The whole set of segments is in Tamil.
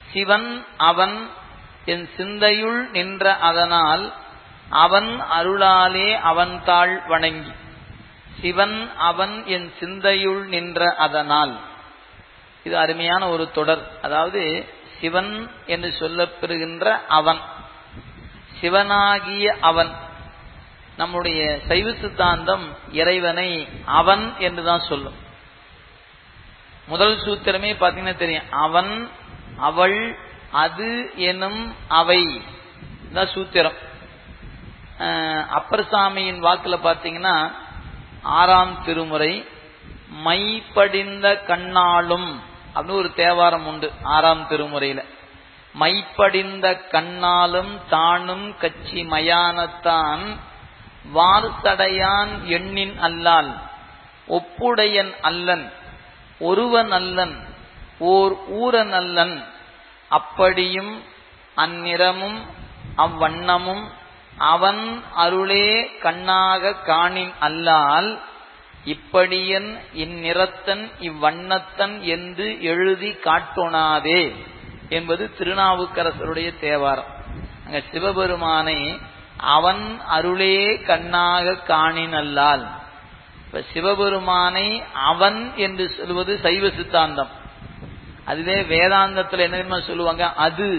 சிவன் அவன் என் சிந்தையுள் நின்ற அதனால் அவன் அருளாலே அவன் தாழ் வணங்கி சிவன் அவன் என் சிந்தையுள் நின்ற அதனால் இது அருமையான ஒரு தொடர் அதாவது சிவன் என்று சொல்லப்பெறுகின்ற அவன் சிவனாகிய அவன் நம்முடைய சைவ சித்தாந்தம் இறைவனை அவன் என்றுதான் சொல்லும் முதல் சூத்திரமே பாத்தீங்கன்னா தெரியும் அவன் அவள் அது எனும் அவை தான் சூத்திரம் அப்பர் சாமியின் வாக்குல பாத்தீங்கன்னா ஆறாம் திருமுறை மைப்படிந்த கண்ணாலும் அப்படின்னு ஒரு தேவாரம் உண்டு ஆறாம் திருமுறையில மைப்படிந்த கண்ணாலும் தானும் கச்சி மயானத்தான் வார்த்தடையான் எண்ணின் அல்லால் ஒப்புடையன் அல்லன் ஒருவன் அல்லன் ஓர் ஊரன் அல்லன் அப்படியும் அந்நிறமும் அவ்வண்ணமும் அவன் அருளே கண்ணாக காணின் அல்லால் இப்படியன் இந்நிறத்தன் இவ்வண்ணத்தன் என்று எழுதி காட்டொணாதே என்பது திருநாவுக்கரசருடைய தேவாரம் அங்க சிவபெருமானை அவன் அருளே கண்ணாக காணினல்லால் இப்ப சிவபெருமானை அவன் என்று சொல்வது சைவ சித்தாந்தம் அதுவே வேதாந்தத்துல என்ன சொல்லுவாங்க அது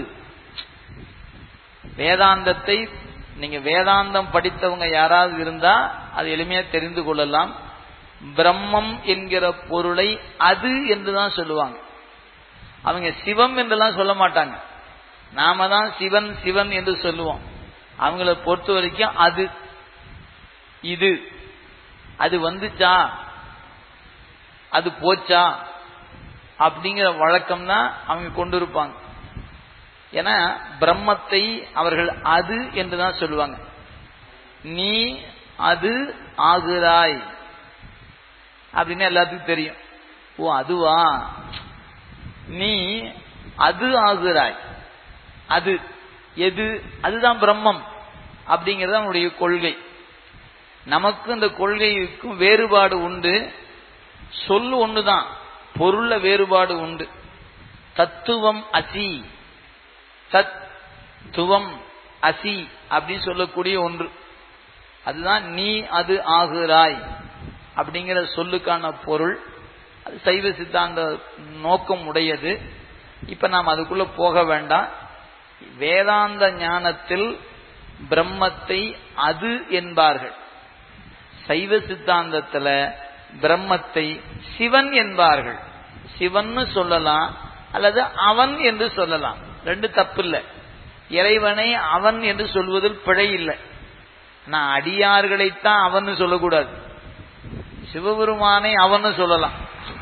வேதாந்தத்தை நீங்க வேதாந்தம் படித்தவங்க யாராவது இருந்தா அது எளிமையா தெரிந்து கொள்ளலாம் பிரம்மம் என்கிற பொருளை அது என்றுதான் சொல்லுவாங்க அவங்க சிவம் என்றெல்லாம் சொல்ல மாட்டாங்க நாம தான் சிவன் சிவன் என்று சொல்லுவோம் அவங்கள பொறுத்த வரைக்கும் அது இது அது வந்துச்சா அது போச்சா அப்படிங்கிற வழக்கம் தான் அவங்க கொண்டு இருப்பாங்க ஏன்னா பிரம்மத்தை அவர்கள் அது என்றுதான் சொல்லுவாங்க நீ அது ஆகுறாய் அப்படின்னு எல்லாத்துக்கும் தெரியும் ஓ அதுவா நீ அது ஆகுறாய் அது எது அதுதான் பிரம்மம் அப்படிங்கிறது அவனுடைய கொள்கை நமக்கு இந்த கொள்கைக்கும் வேறுபாடு உண்டு சொல்லு ஒண்ணுதான் பொருள்ல வேறுபாடு உண்டு தத்துவம் அசி தத்துவம் அசி அப்படின்னு சொல்லக்கூடிய ஒன்று அதுதான் நீ அது ஆகுறாய் அப்படிங்கிற சொல்லுக்கான பொருள் அது சைவ சித்தாந்த நோக்கம் உடையது இப்ப நாம் அதுக்குள்ள போக வேண்டாம் வேதாந்த ஞானத்தில் பிரம்மத்தை அது என்பார்கள் சைவ சித்தாந்தத்துல பிரம்மத்தை சிவன் என்பார்கள் சிவன்னு சொல்லலாம் அல்லது அவன் என்று சொல்லலாம் ரெண்டு தப்பு இல்லை இறைவனை அவன் என்று சொல்வதில் பிழை இல்லை நான் அடியார்களைத்தான் அவன் சொல்லக்கூடாது சிவபெருமானை அவன் சொல்லலாம்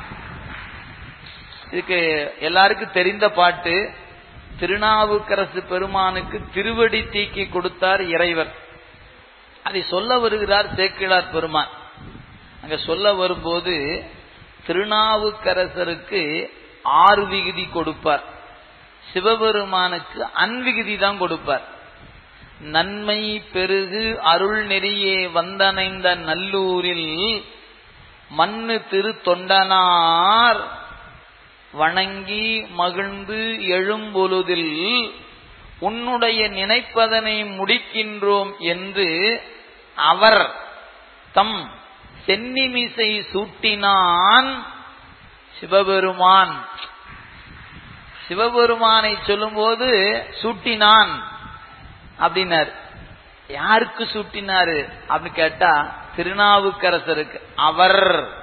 இதுக்கு எல்லாருக்கும் தெரிந்த பாட்டு திருநாவுக்கரசு பெருமானுக்கு திருவடி தீக்கி கொடுத்தார் இறைவர் அதை சொல்ல வருகிறார் சேக்கிழார் பெருமான் அங்க சொல்ல வரும்போது திருநாவுக்கரசருக்கு ஆறு விகுதி கொடுப்பார் சிவபெருமானுக்கு அன்விகுதி தான் கொடுப்பார் நன்மை பெருகு அருள் நெறியே வந்தனைந்த நல்லூரில் மண்ணு திரு தொண்டனார் வணங்கி மகிழ்ந்து எழும்பொழுதில் உன்னுடைய நினைப்பதனை முடிக்கின்றோம் என்று அவர் தம் சென்னிமிசை சூட்டினான் சிவபெருமான் சிவபெருமானை சொல்லும்போது சூட்டினான் அப்படின்னாரு யாருக்கு சூட்டினாரு அப்படின்னு கேட்டா திருநாவுக்கரசருக்கு அவர்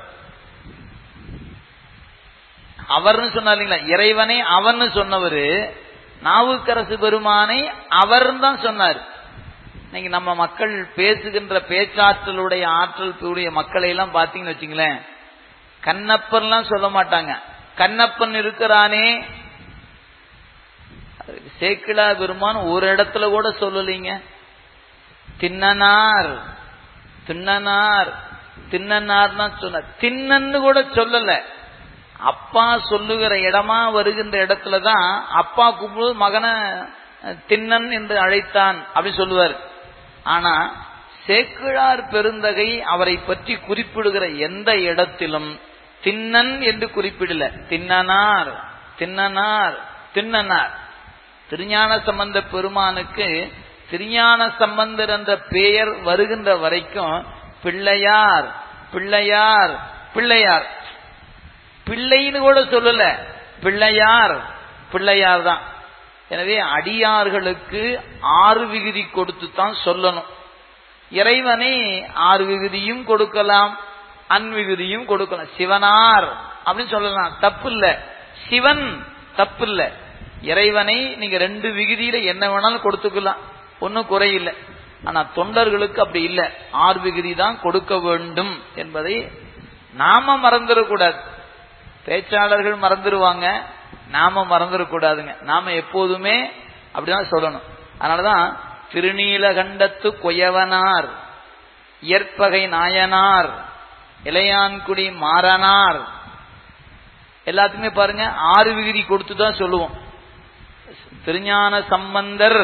அவர்னு சொன்னார் இல்லைங்களா இறைவனை அவன்னு சொன்னவரு நாவுக்கரசு பெருமானை அவர் தான் சொன்னார் இன்னைக்கு நம்ம மக்கள் பேசுகின்ற பேச்சாற்றலுடைய ஆற்றல் கூடிய மக்களை எல்லாம் பாத்தீங்கன்னு வச்சுங்களேன் கண்ணப்பன்லாம் சொல்ல மாட்டாங்க கண்ணப்பன் இருக்கிறானே சேக்கிழா பெருமான் ஒரு இடத்துல கூட சொல்லலீங்க தின்னனார் தின்னனார் தின்னனார்னா சொன்ன தின்னன்னு கூட சொல்லல அப்பா சொல்லுகிற இடமா வருகின்ற இடத்துலதான் அப்பா கூப்பிடு மகனை தின்னன் என்று அழைத்தான் அப்படின்னு சொல்லுவார் ஆனா சேக்கிழார் பெருந்தகை அவரை பற்றி குறிப்பிடுகிற எந்த இடத்திலும் தின்னன் என்று குறிப்பிடல தின்னனார் தின்னனார் திண்ணனார் திருஞான சம்பந்த பெருமானுக்கு திருஞான சம்பந்தர் என்ற பெயர் வருகின்ற வரைக்கும் பிள்ளையார் பிள்ளையார் பிள்ளையார் பிள்ளைன்னு கூட சொல்லல பிள்ளையார் பிள்ளையார் தான் எனவே அடியார்களுக்கு ஆறு விகுதி கொடுத்து தான் சொல்லணும் இறைவனை ஆறு விகுதியும் கொடுக்கலாம் அன்விகுதியும் கொடுக்கலாம் சிவனார் அப்படின்னு சொல்லலாம் தப்பு இல்ல சிவன் தப்பு இல்ல இறைவனை நீங்க ரெண்டு விகுதியில என்ன வேணாலும் கொடுத்துக்கலாம் ஒன்னும் குறையில்லை ஆனா தொண்டர்களுக்கு அப்படி இல்ல ஆறு விகுதி தான் கொடுக்க வேண்டும் என்பதை நாம மறந்துடக்கூடாது பேச்சாளர்கள் மறந்துடுவாங்க நாம மறந்துடக்கூடாதுங்க நாம எப்போதுமே அப்படிதான் சொல்லணும் அதனாலதான் திருநீலகண்டத்து கொயவனார் இயற்பகை நாயனார் இளையான்குடி மாறனார் எல்லாத்துக்குமே பாருங்க ஆறு விகுதி கொடுத்து தான் சொல்லுவோம் திருஞான சம்பந்தர்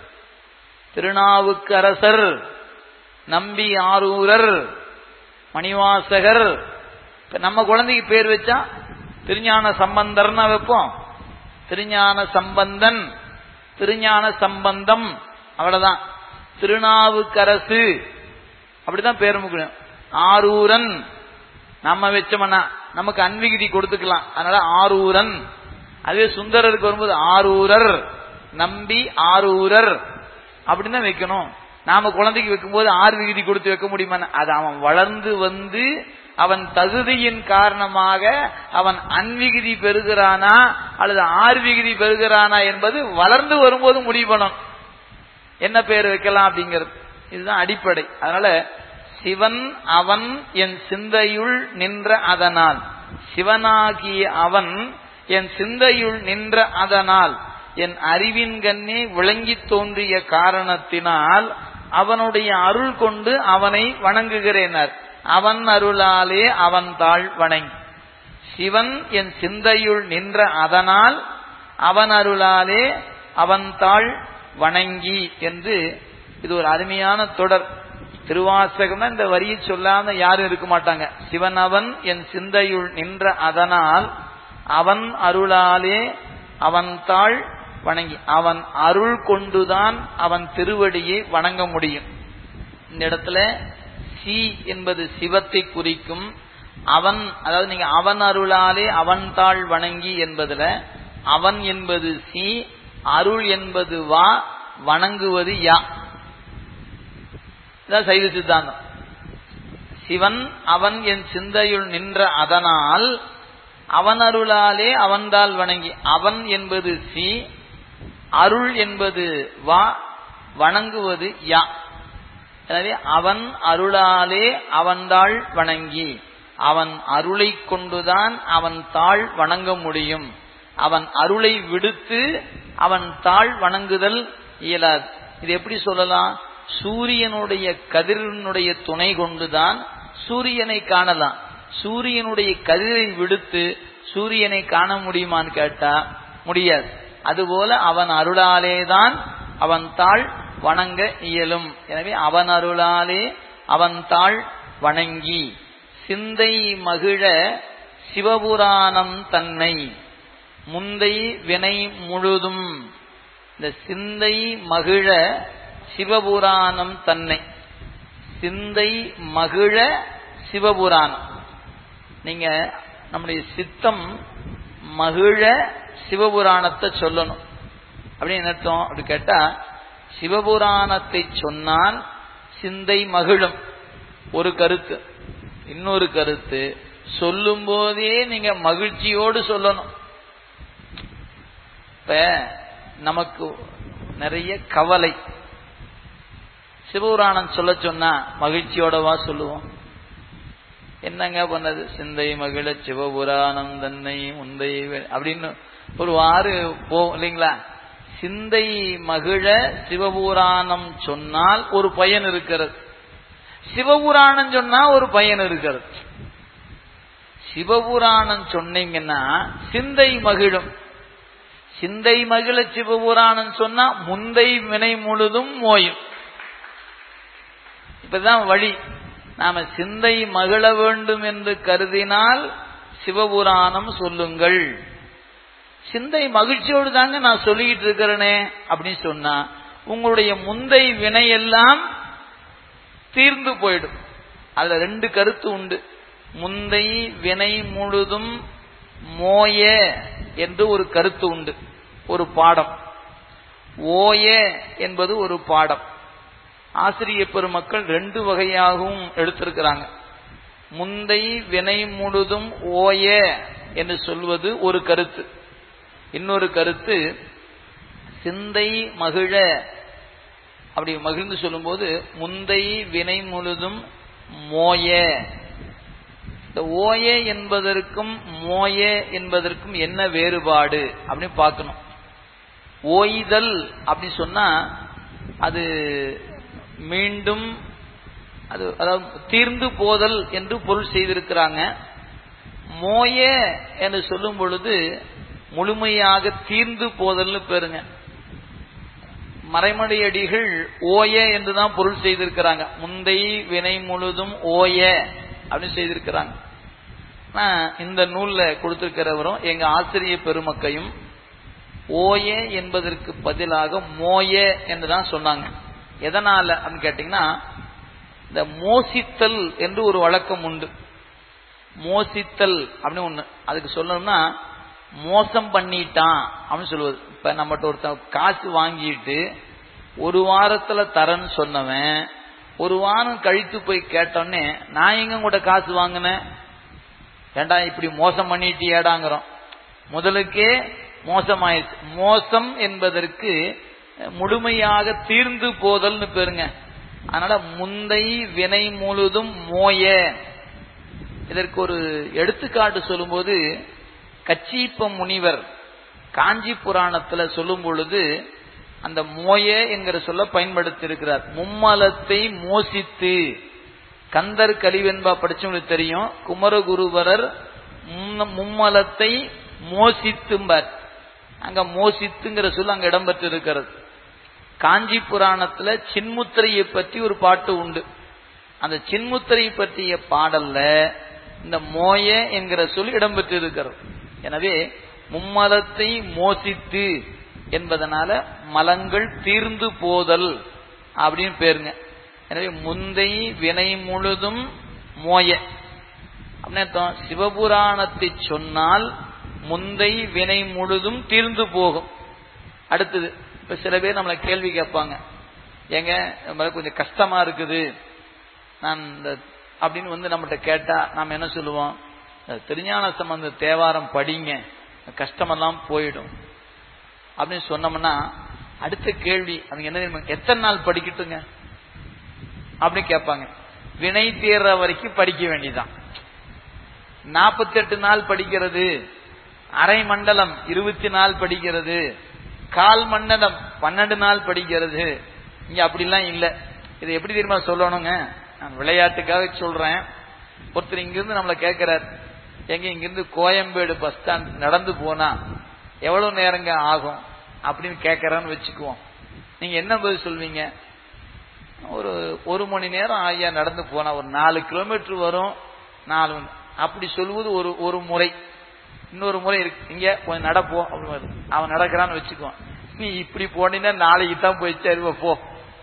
திருநாவுக்கரசர் நம்பி ஆரூரர் மணிவாசகர் இப்ப நம்ம குழந்தைக்கு பேர் வச்சா திருஞான சம்பந்தர்னா வைப்போம் திருஞான சம்பந்தன் திருஞான சம்பந்தம் அவ்வளவுதான் திருநாவுக்கரசு அப்படிதான் பேர் முக்கியம் ஆரூரன் நம்ம வச்சோம்னா நமக்கு அன்விகுதி கொடுத்துக்கலாம் அதனால ஆரூரன் அதுவே சுந்தரருக்கு வரும்போது ஆரூரர் நம்பி ஆரூரர் அப்படின்னு தான் வைக்கணும் நாம குழந்தைக்கு வைக்கும்போது ஆறு விகுதி கொடுத்து வைக்க முடியுமா அது அவன் வளர்ந்து வந்து அவன் தகுதியின் காரணமாக அவன் அன்விகுதி பெறுகிறானா அல்லது ஆறு விகுதி பெறுகிறானா என்பது வளர்ந்து வரும்போது முடிவு பண்ணணும் என்ன பேர் வைக்கலாம் அப்படிங்கிறது இதுதான் அடிப்படை அதனால சிவன் அவன் என் சிந்தையுள் நின்ற அதனால் சிவனாகிய அவன் என் சிந்தையுள் நின்ற அதனால் என் அறிவின் கண்ணே விளங்கி தோன்றிய காரணத்தினால் அவனுடைய அருள் கொண்டு அவனை வணங்குகிறேனர் அவன் அருளாலே அவன் தாழ் வணங்கி சிவன் என் சிந்தையுள் நின்ற அதனால் அவன் அருளாலே அவன் தாழ் வணங்கி என்று இது ஒரு அருமையான தொடர் திருவாசகம்னா இந்த வரியை சொல்லாம யாரும் இருக்க மாட்டாங்க சிவன் அவன் என் சிந்தையுள் நின்ற அதனால் அவன் அருளாலே அவன் தாழ் வணங்கி அவன் அருள் கொண்டுதான் அவன் திருவடியை வணங்க முடியும் இந்த இடத்துல சி என்பது சிவத்தை குறிக்கும் அவன் அதாவது நீங்க அவன் அருளாலே அவன் தாழ் வணங்கி என்பதுல அவன் என்பது சி அருள் என்பது வா வணங்குவது யா இதான் சைவ சித்தாந்தம் சிவன் அவன் என் சிந்தையுள் நின்ற அதனால் அவன் அருளாலே அவன்தால் வணங்கி அவன் என்பது சி அருள் என்பது வா வணங்குவது யா எனவே அவன் அருளாலே அவன்தாள் வணங்கி அவன் அருளை கொண்டுதான் அவன் தாழ் வணங்க முடியும் அவன் அருளை விடுத்து அவன் தாழ் வணங்குதல் இயலாது இது எப்படி சொல்லலாம் சூரியனுடைய கதிரினுடைய துணை கொண்டுதான் சூரியனை காணலாம் சூரியனுடைய கதிரை விடுத்து சூரியனை காண முடியுமான்னு கேட்டா முடியாது அதுபோல அவன் அருளாலேதான் அவன் தாழ் வணங்க இயலும் எனவே அவன் அருளாலே அவன் தாழ் வணங்கி சிந்தை மகிழ சிவபுராணம் தன்னை முந்தை வினை முழுதும் இந்த சிந்தை மகிழ சிவபுராணம் தன்னை சிந்தை மகிழ சிவபுராணம் நீங்க நம்முடைய சித்தம் மகிழ சிவபுராணத்தை சொல்லணும் அப்படின்னு அர்த்தம் அப்படி கேட்டா சிவபுராணத்தை சொன்னால் சிந்தை மகிழும் ஒரு கருத்து இன்னொரு கருத்து சொல்லும் போதே நீங்க மகிழ்ச்சியோடு சொல்லணும் இப்ப நமக்கு நிறைய கவலை சிவபுராணம் சொல்ல சொன்னா மகிழ்ச்சியோடவா சொல்லுவோம் என்னங்க பண்ணது சிந்தை மகிழ சிவபுராணம் தன்னை முந்தை அப்படின்னு ஒரு வாறு போ இல்லைங்களா சிந்தை மகிழ சிவபுராணம் சொன்னால் ஒரு பயன் இருக்கிறது சிவபுராணம் சொன்னா ஒரு பயன் இருக்கிறது சிவபுராணம் சொன்னீங்கன்னா சிந்தை மகிழும் சிந்தை மகிழ சிவபுராணம் சொன்னா முந்தை வினை முழுதும் மோயும் இப்பதான் வழி நாம சிந்தை மகிழ வேண்டும் என்று கருதினால் சிவபுராணம் சொல்லுங்கள் சிந்தை மகிழ்ச்சியோடு தாங்க நான் சொல்லிக்கிட்டு இருக்கிறேனே அப்படின்னு சொன்னா உங்களுடைய முந்தை வினையெல்லாம் தீர்ந்து போயிடும் அதுல ரெண்டு கருத்து உண்டு முந்தை வினை முழுதும் மோய என்று ஒரு கருத்து உண்டு ஒரு பாடம் ஓய என்பது ஒரு பாடம் ஆசிரிய பெருமக்கள் ரெண்டு வகையாகவும் எடுத்திருக்கிறாங்க முந்தை வினை முழுதும் ஓய என்று சொல்வது ஒரு கருத்து இன்னொரு கருத்து சிந்தை மகிழ அப்படி மகிழ்ந்து சொல்லும்போது முந்தை வினை முழுதும் மோய இந்த ஓய என்பதற்கும் மோய என்பதற்கும் என்ன வேறுபாடு அப்படின்னு பார்க்கணும் ஓய்தல் அப்படி சொன்னா அது மீண்டும் அது அதாவது தீர்ந்து போதல் என்று பொருள் செய்திருக்கிறாங்க மோய என்று சொல்லும் பொழுது முழுமையாக தீர்ந்து போதல்னு பேருங்க மறைமடையடிகள் ஓய என்றுதான் பொருள் செய்திருக்கிறாங்க முந்தை வினை முழுதும் ஓய அப்படின்னு செய்திருக்கிறாங்க இந்த நூல்ல கொடுத்திருக்கிறவரும் எங்க ஆசிரிய பெருமக்கையும் ஓய என்பதற்கு பதிலாக மோய என்றுதான் சொன்னாங்க எதனால அப்படின்னு கேட்டீங்கன்னா இந்த மோசித்தல் என்று ஒரு வழக்கம் உண்டு மோசித்தல் அப்படின்னு ஒண்ணு அதுக்கு சொல்லணும்னா மோசம் பண்ணிட்டான் அப்படின்னு சொல்லுவது இப்ப நம்மகிட்ட ஒருத்தன் காசு வாங்கிட்டு ஒரு வாரத்துல தரேன்னு சொன்னவன் ஒரு வாரம் கழித்து போய் கேட்டோன்னே நான் எங்க கூட காசு வாங்கினேன் ஏண்டா இப்படி மோசம் பண்ணிட்டு ஏடாங்கிறோம் முதலுக்கே மோசமாயிடுச்சு மோசம் என்பதற்கு முழுமையாக தீர்ந்து போதல்னு பேருங்க அதனால முந்தை வினை முழுதும் மோய இதற்கு ஒரு எடுத்துக்காட்டு சொல்லும்போது கச்சீப்ப முனிவர் காஞ்சி புராணத்துல சொல்லும் பொழுது அந்த மோய என்கிற சொல்ல பயன்படுத்தி இருக்கிறார் மும்மலத்தை மோசித்து கந்தர் கலிவென்பா படிச்சவங்களுக்கு தெரியும் குமரகுருவரர் மும்மலத்தை மோசித்தும்பர் அங்க மோசித்துங்கிற சொல்ல அங்க இடம்பெற்று இருக்கிறது காஞ்சி புராணத்துல சின்முத்திரையை பற்றி ஒரு பாட்டு உண்டு அந்த சின்முத்திரை பற்றிய பாடல்ல இந்த மோய என்கிற சொல் இடம்பெற்று இருக்கிறது எனவே மும்மலத்தை மோசித்து என்பதனால மலங்கள் தீர்ந்து போதல் அப்படின்னு பேருங்க எனவே முந்தை வினை முழுதும் மோய அப்படின்னு சிவபுராணத்தை சொன்னால் முந்தை வினை முழுதும் தீர்ந்து போகும் அடுத்தது இப்ப சில பேர் நம்மளை கேள்வி கேட்பாங்க ஏங்க கொஞ்சம் கஷ்டமா இருக்குது நான் இந்த அப்படின்னு வந்து நம்மகிட்ட கேட்டா நாம் என்ன சொல்லுவோம் திருஞான சம்பந்த தேவாரம் படிங்க கஷ்டமெல்லாம் போயிடும் அப்படின்னு சொன்னோம்னா அடுத்த கேள்வி அது என்ன எத்தனை நாள் படிக்கட்டுங்க அப்படின்னு கேட்பாங்க வினை தீர்ற வரைக்கும் படிக்க வேண்டியதான் நாற்பத்தெட்டு நாள் படிக்கிறது அரை மண்டலம் இருபத்தி நாள் படிக்கிறது கால் மண்டலம் பன்னெண்டு நாள் படிக்கிறது இங்க அப்படிலாம் இல்ல இது எப்படி தெரியுமா சொல்லணுங்க நான் விளையாட்டுக்காக சொல்றேன் ஒருத்தர் இங்கிருந்து நம்மளை கேட்கிறார் எங்க இங்கிருந்து கோயம்பேடு பஸ் ஸ்டாண்ட் நடந்து போனா எவ்வளவு நேரங்க ஆகும் அப்படின்னு கேட்கறான்னு வச்சுக்குவோம் நீங்க என்ன பதில் சொல்வீங்க ஒரு ஒரு மணி நேரம் ஐயா நடந்து போனா ஒரு நாலு கிலோமீட்டர் வரும் நாலு அப்படி சொல்லுவது ஒரு ஒரு முறை இன்னொரு முறை இருக்கு இங்க கொஞ்சம் நடப்போம் அப்படின்னு அவன் நடக்கிறான்னு வச்சுக்குவான் நீ இப்படி போனீங்கன்னா நாளைக்கு தான் போய் சேருவ போ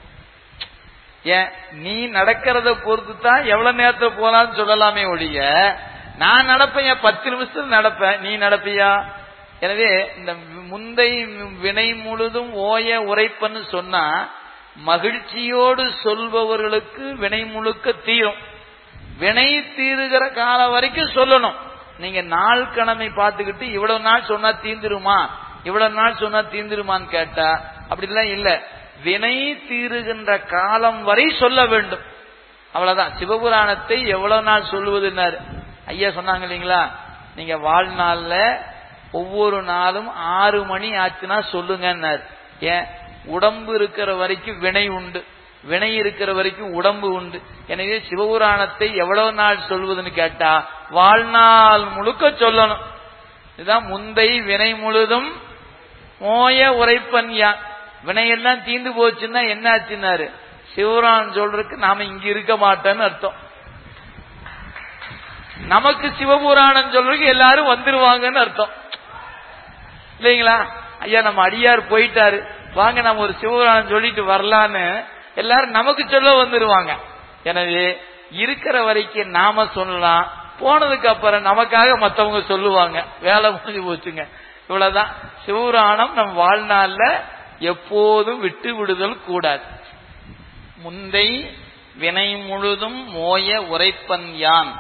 ஏன் நீ நடக்கிறத பொறுத்து தான் எவ்வளவு நேரத்துல போலான்னு சொல்லலாமே ஒழிய நான் நடப்பேன் பத்து நிமிஷத்துல நடப்பேன் நீ நடப்பியா எனவே இந்த முந்தை வினை முழுதும் ஓய உரைப்பன்னு சொன்னா மகிழ்ச்சியோடு சொல்பவர்களுக்கு வினை முழுக்க தீரும் வினை தீருகிற காலம் வரைக்கும் சொல்லணும் நீங்க நாள் கிழமை பார்த்துக்கிட்டு இவ்வளவு நாள் சொன்னா தீந்துருமா இவ்வளவு நாள் சொன்னா தீந்துருமான்னு கேட்டா அப்படிலாம் இல்ல வினை தீருகின்ற காலம் வரை சொல்ல வேண்டும் அவ்வளவுதான் சிவபுராணத்தை எவ்வளவு நாள் சொல்லுவதுன்னாரு ஐயா சொன்னாங்க இல்லைங்களா நீங்க வாழ்நாள்ல ஒவ்வொரு நாளும் ஆறு மணி ஆச்சுன்னா சொல்லுங்கன்னாரு ஏன் உடம்பு இருக்கிற வரைக்கும் வினை உண்டு வினை இருக்கிற வரைக்கும் உடம்பு உண்டு எனவே சிவபுராணத்தை எவ்வளவு நாள் சொல்வதுன்னு கேட்டா வாழ்நாள் முழுக்க சொல்லணும் இதுதான் முந்தை வினை முழுதும் மோய உரைப்பன்யா வினையெல்லாம் தீந்து போச்சுன்னா என்ன ஆச்சுன்னாரு சிவபுராணம் சொல்றதுக்கு நாம இங்க இருக்க மாட்டோம்னு அர்த்தம் நமக்கு சிவபுராணம் சொல்றதுக்கு எல்லாரும் வந்துருவாங்கன்னு அர்த்தம் இல்லைங்களா ஐயா நம்ம அடியார் போயிட்டாரு வாங்க நம்ம ஒரு சிவபுராணம் சொல்லிட்டு வரலான்னு எல்லாரும் நமக்கு சொல்ல வந்துருவாங்க எனவே இருக்கிற வரைக்கும் நாம சொல்லலாம் போனதுக்கு அப்புறம் நமக்காக மத்தவங்க சொல்லுவாங்க வேலை முடிஞ்சு போச்சுங்க இவ்வளவுதான் சிவபுராணம் நம் வாழ்நாள்ல எப்போதும் விட்டு விடுதல் கூடாது முந்தை வினை முழுதும் மோய உரைப்பன் யான்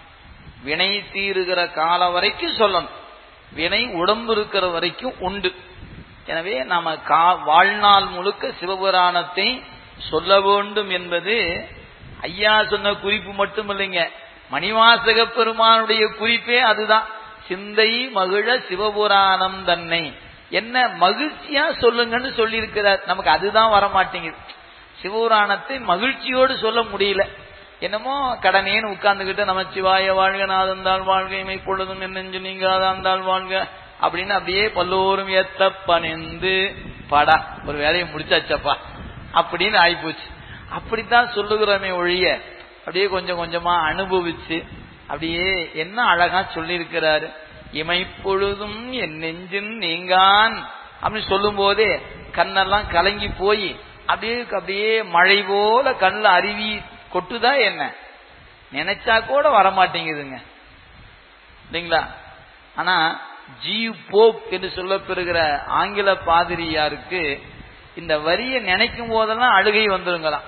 வினை தீருகிற காலம் வரைக்கும் சொல்லணும் வினை உடம்பு இருக்கிற வரைக்கும் உண்டு எனவே நாம கா வாழ்நாள் முழுக்க சிவபுராணத்தை சொல்ல வேண்டும் என்பது ஐயா சொன்ன குறிப்பு மட்டும் இல்லைங்க மணிவாசக பெருமானுடைய குறிப்பே அதுதான் சிந்தை மகிழ சிவபுராணம் தன்னை என்ன மகிழ்ச்சியா சொல்லுங்கன்னு சொல்லியிருக்கிறார் நமக்கு அதுதான் வர மாட்டேங்குது சிவபுராணத்தை மகிழ்ச்சியோடு சொல்ல முடியல என்னமோ கடனேன்னு உட்கார்ந்துகிட்டு நமச்சிவாய வாழ்க நாதந்தாள் வாழ்க இமை பொழுதும் என் நெஞ்சு நீங்காதாந்தாள் வாழ்க அப்படின்னு அப்படியே பல்லோரும் ஏத்த பணிந்து படா ஒரு வேலையை முடிச்சாச்சப்பா அப்படின்னு ஆயிப்போச்சு அப்படித்தான் சொல்லுகிறோமே ஒழிய அப்படியே கொஞ்சம் கொஞ்சமா அனுபவிச்சு அப்படியே என்ன அழகா சொல்லியிருக்கிறாரு இமைப்பொழுதும் என் நெஞ்சின் நீங்கான் அப்படின்னு சொல்லும் போதே கண்ணெல்லாம் கலங்கி போய் அப்படியே அப்படியே மழை போல கண்ணில் அருவி கொட்டுதா என்ன நினைச்சா கூட வரமாட்டேங்குதுங்க இல்லைங்களா ஆனா ஜீவ் போப் என்று சொல்லப்பெறுகிற ஆங்கில பாதிரியாருக்கு இந்த வரியை நினைக்கும் போதெல்லாம் அழுகை வந்துருங்களாம்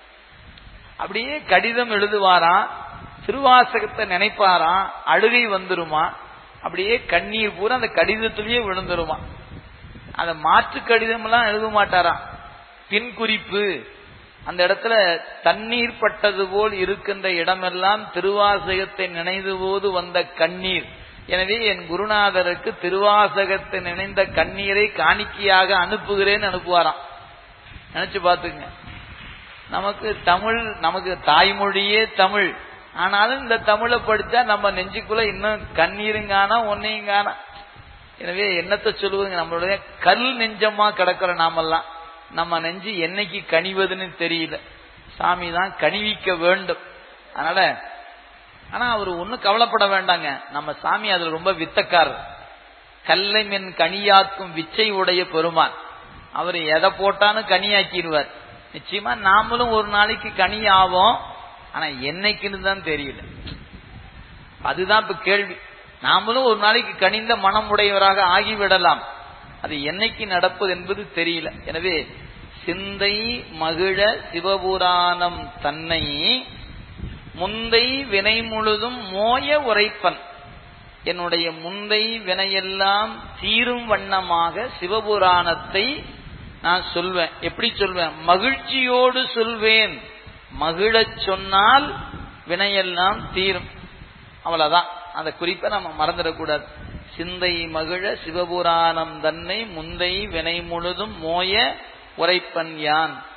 அப்படியே கடிதம் எழுதுவாராம் திருவாசகத்தை நினைப்பாராம் அழுகை வந்துருமா அப்படியே கண்ணீர் பூரா அந்த கடிதத்திலேயே விழுந்துருமா அந்த மாற்று கடிதம் எல்லாம் எழுத மாட்டாராம் பின் குறிப்பு அந்த இடத்துல தண்ணீர் பட்டது போல் இருக்கின்ற இடமெல்லாம் திருவாசகத்தை நினைந்து போது வந்த கண்ணீர் எனவே என் குருநாதருக்கு திருவாசகத்தை நினைந்த கண்ணீரை காணிக்கையாக அனுப்புகிறேன்னு அனுப்புவாராம் நினைச்சு பாத்துங்க நமக்கு தமிழ் நமக்கு தாய்மொழியே தமிழ் ஆனாலும் இந்த தமிழை படிச்சா நம்ம நெஞ்சுக்குள்ள இன்னும் கண்ணீரும் காணா ஒன்னையும் காணா எனவே என்னத்தை சொல்லுவதுங்க நம்மளுடைய கல் நெஞ்சமா கிடக்கிற நாமெல்லாம் நம்ம நெஞ்சு என்னைக்கு கனிவதுன்னு தெரியல சாமி தான் கனிவிக்க வேண்டும் அதனால ஆனா அவர் ஒன்னும் கவலைப்பட வேண்டாங்க நம்ம சாமி அதுல ரொம்ப வித்தக்காரர் கல்லை மின் கனியாக்கும் விச்சை உடைய பெருமான் அவர் எதை போட்டாலும் கனியாக்கிடுவார் நிச்சயமா நாமளும் ஒரு நாளைக்கு கனி ஆவோம் ஆனா என்னைக்குன்னு தான் தெரியல அதுதான் இப்ப கேள்வி நாமளும் ஒரு நாளைக்கு கனிந்த மனம் உடையவராக ஆகிவிடலாம் அது என்னைக்கு நடப்பது என்பது தெரியல எனவே சிந்தை மகிழ சிவபுராணம் தன்னை முந்தை வினை முழுதும் மோய உரைப்பன் என்னுடைய முந்தை வினையெல்லாம் தீரும் வண்ணமாக சிவபுராணத்தை நான் சொல்வேன் எப்படி சொல்வேன் மகிழ்ச்சியோடு சொல்வேன் மகிழச் சொன்னால் வினையெல்லாம் தீரும் அவ்வளவுதான் அந்த குறிப்பை நம்ம மறந்துடக்கூடாது சிந்தை மகிழ சிவபுராணம் தன்னை முந்தை வினை முழுதும் மோய உரைப்பன் யான்